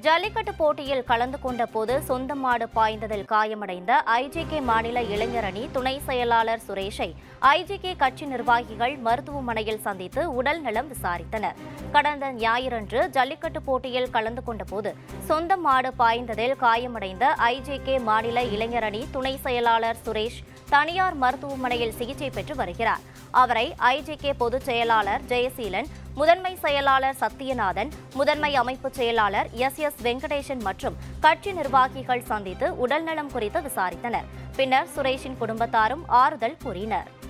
ஜல்லிக்கட்டு போட்டியில் கலந்து கொண்ட போது சொந்த மாடு பாய்ந்ததில் காயமடைந்த ஐஜேகே மாநில இளைஞரணி துணை செயலாளர் சுரேஷை ஐஜேகே கட்சி நிர்வாகிகள் மருத்துவமனையில் சந்தித்து உடல் நலம் விசாரித்தனர் கடந்த ஞாயிறன்று ஜல்லிக்கட்டு போட்டியில் கலந்து கொண்ட போது சொந்த மாடு பாய்ந்ததில் காயமடைந்த ஐஜேகே மாநில இளைஞரணி துணை செயலாளர் சுரேஷ் தனியார் மருத்துவமனையில் சிகிச்சை பெற்று வருகிறார் அவரை ஐஜேகே பொதுச் செயலாளர் ஜெயசீலன் முதன்மை செயலாளர் சத்யநாதன் முதன்மை அமைப்பு செயலாளர் எஸ் எஸ் வெங்கடேசன் மற்றும் கட்சி நிர்வாகிகள் சந்தித்து உடல்நலம் குறித்து விசாரித்தனர் பின்னர் சுரேஷின் குடும்பத்தாரும் ஆறுதல் கூறினர்